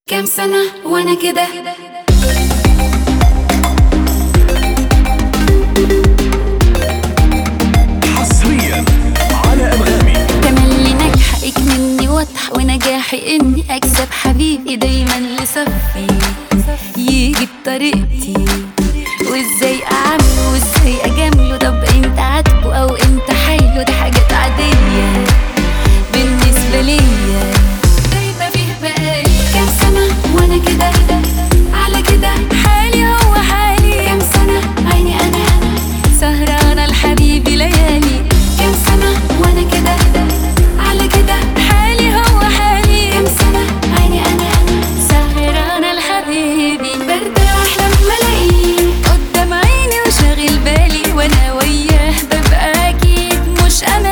كام سنة وانا كده حصريا على انغامي تملي نجحك مني واضح ونجاحي اني اكسب حبيبي دايما لصفي يجي بطريقتي وازاي اعمله وازاي اجامله طب انت عاتبه او انت حايله دي حاجات عادية بالنسبة ليا دايما فيه بقالي كام سنة وانا كده على كده حالي هو حالي كام سنة عيني انا انا سهرانة لحبيبي ليالي كام سنة وانا كده على كده حالي هو حالي كام سنة عيني انا انا سهرانة لحبيبي برتاح لما الاقيه قدام عيني وشاغل بالي وانا وياه ببقى اكيد مش انا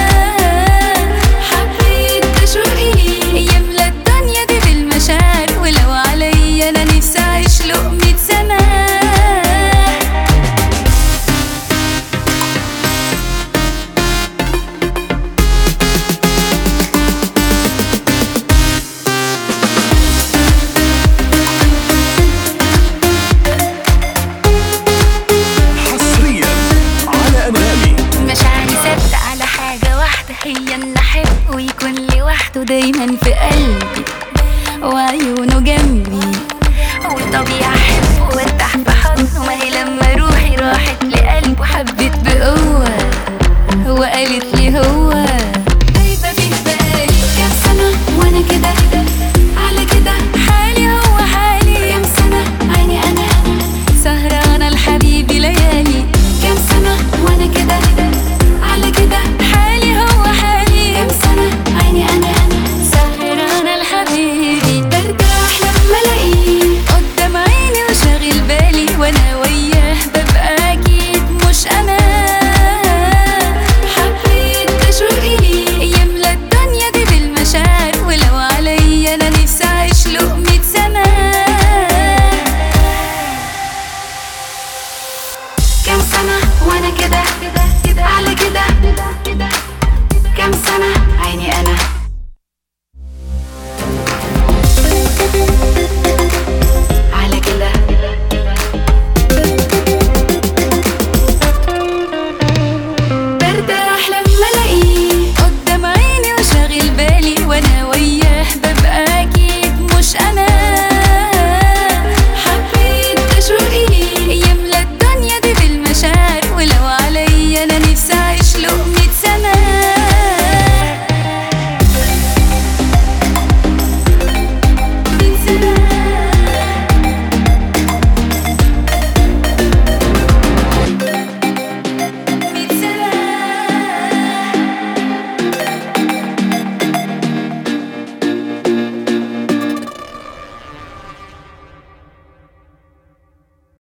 حبيت تشوقي يملى الدنيا دي بالمشاعر ولو عليا انا نفسي اعيش له مية سنة حصريا على انغامي مشاعري ثابتة على حاجة واحدة هي إن أحب ويكون لي وحده دايما في قلبي وعيوني